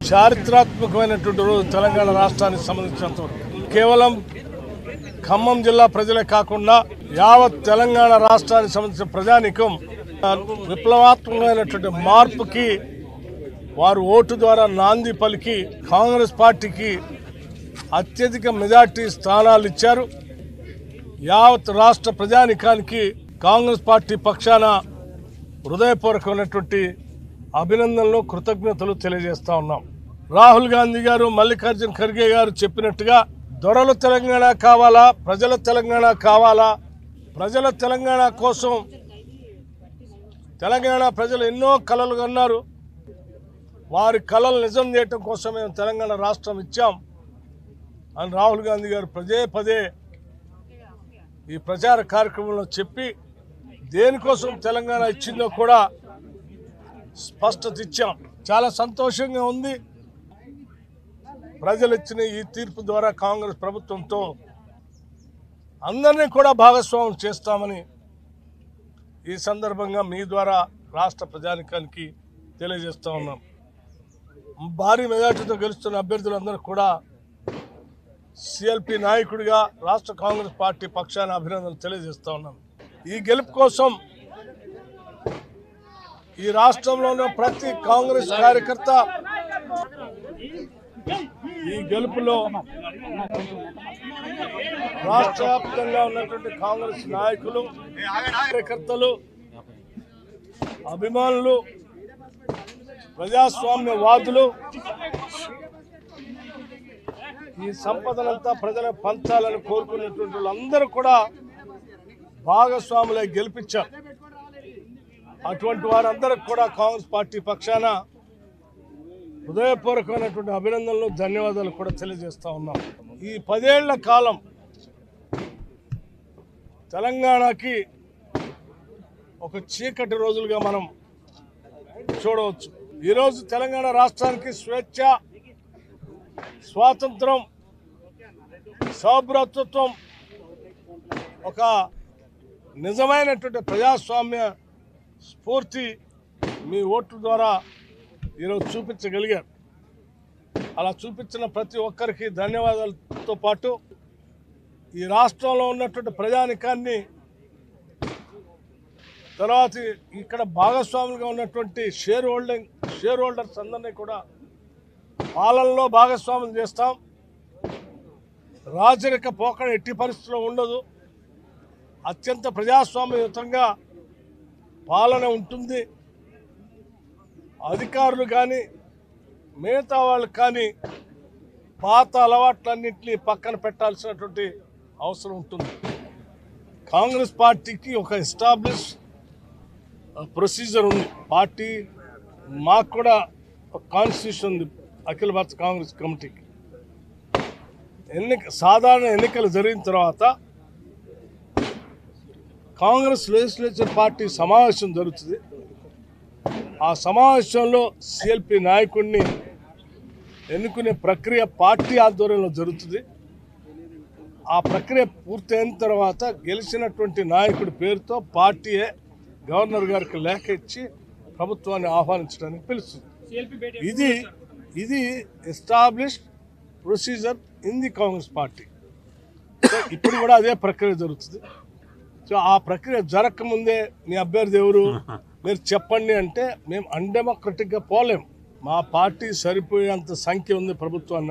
చారిత్రాత్మకమైనటువంటి రోజు తెలంగాణ రాష్ట్రానికి సంబంధించినంత వరకు కేవలం ఖమ్మం జిల్లా ప్రజలే కాకుండా యావత్ తెలంగాణ రాష్ట్రానికి సంబంధించిన ప్రజానికం ఆ, విప్లవాత్మకమైనటువంటి మార్పుకి వారు ఓటు ద్వారా నాంది పలికి కాంగ్రెస్ పార్టీకి అత్యధిక మెజార్టీ స్థానాలు ఇచ్చారు యావత్ రాష్ట్ర ప్రజానికానికి కాంగ్రెస్ పార్టీ పక్షాన హృదయపూర్వకమైనటువంటి అభినందనలు కృతజ్ఞతలు తెలియజేస్తా ఉన్నాం రాహుల్ గాంధీ గారు మల్లికార్జున్ ఖర్గే గారు చెప్పినట్టుగా దొరల తెలంగాణ కావాలా ప్రజల తెలంగాణ కావాలా ప్రజల తెలంగాణ కోసం తెలంగాణ ప్రజలు ఎన్నో కలలు కన్నారు వారి కళలు నిజం చేయటం కోసం మేము తెలంగాణ రాష్ట్రం ఇచ్చాం అని రాహుల్ గాంధీ గారు పదే పదే ఈ ప్రచార కార్యక్రమంలో చెప్పి దేనికోసం తెలంగాణ ఇచ్చిందో కూడా స్పష్టత ఇచ్చాం చాలా సంతోషంగా ఉంది ప్రజలు ఇచ్చిన ఈ తీర్పు ద్వారా కాంగ్రెస్ ప్రభుత్వంతో అందరినీ కూడా భాగస్వామ్యం చేస్తామని ఈ సందర్భంగా మీ ద్వారా రాష్ట్ర ప్రజానికానికి తెలియజేస్తా ఉన్నాం భారీ మెజార్టీతో గెలుస్తున్న అభ్యర్థులందరూ కూడా సిఎల్పి నాయకుడిగా రాష్ట్ర కాంగ్రెస్ పార్టీ పక్షాన అభినందనలు తెలియజేస్తా ఉన్నాను ఈ గెలుపు కోసం ఈ రాష్ట్రంలో ఉన్న ప్రతి కాంగ్రెస్ కార్యకర్త ఈ గెలుపులో రాష్ట్ర వ్యాప్తంగా ఉన్నటువంటి కాంగ్రెస్ నాయకులు కార్యకర్తలు అభిమానులు ప్రజాస్వామ్యవాదులు ఈ సంపదనంతా ప్రజలకు పంచాలని కోరుకునేటువంటి వాళ్ళందరూ కూడా భాగస్వాములై గెలిపించారు అటువంటి వారందరికి కూడా కాంగ్రెస్ పార్టీ పక్షాన హృదయపూర్వకమైనటువంటి అభినందనలు ధన్యవాదాలు కూడా తెలియజేస్తా ఉన్నాం ఈ పదేళ్ల కాలం తెలంగాణకి ఒక చీకటి రోజులుగా మనం చూడవచ్చు ఈరోజు తెలంగాణ రాష్ట్రానికి స్వేచ్ఛ స్వాతంత్రం సౌభ్రతత్వం ఒక నిజమైనటువంటి ప్రజాస్వామ్య స్ఫూర్తి మీ ఓట్ల ద్వారా ఈరోజు చూపించగలిగారు అలా చూపించిన ప్రతి ఒక్కరికి ధన్యవాదాలతో పాటు ఈ రాష్ట్రంలో ఉన్నటువంటి ప్రజానికాన్ని తర్వాత ఇక్కడ భాగస్వాములుగా ఉన్నటువంటి షేర్ హోల్డింగ్ షేర్ హోల్డర్స్ అందరినీ కూడా పాలనలో భాగస్వామ్యం చేస్తాం రాజరిక పోకడ ఎట్టి పరిస్థితుల్లో ఉండదు అత్యంత ప్రజాస్వామ్యయుతంగా పాలన ఉంటుంది అధికారులు కానీ మిగతా వాళ్ళు కానీ పాత అలవాట్లన్నింటినీ పక్కన పెట్టాల్సినటువంటి అవసరం ఉంటుంది కాంగ్రెస్ పార్టీకి ఒక ఎస్టాబ్లిష్ ప్రొసీజర్ ఉంది పార్టీ మాకు కూడా ఒక కాన్స్టిట్యూషన్ ఉంది అఖిల భారత కాంగ్రెస్ కమిటీకి ఎన్నిక సాధారణ ఎన్నికలు జరిగిన తర్వాత కాంగ్రెస్ లెజిస్లేచర్ పార్టీ సమావేశం జరుగుతుంది ఆ సమావేశంలో సిఎల్పి నాయకుడిని ఎన్నుకునే ప్రక్రియ పార్టీ ఆధ్వర్యంలో జరుగుతుంది ఆ ప్రక్రియ పూర్తయిన తర్వాత గెలిచినటువంటి నాయకుడి పేరుతో పార్టీయే గవర్నర్ గారికి లేఖ ఇచ్చి ప్రభుత్వాన్ని ఆహ్వానించడానికి పిలుస్తుంది ఇది ఇది established procedure in the Congress party so ఇప్పుడు కూడా అదే ప్రక్రియ జరుగుతుంది సో ఆ ప్రక్రియ జరగకముందే మీ అభ్యర్థి ఎవరు మీరు చెప్పండి అంటే మేము అన్డెమోక్రటిక్గా పోలేం మా పార్టీ సరిపోయేంత సంఖ్య ఉంది ప్రభుత్వాన్ని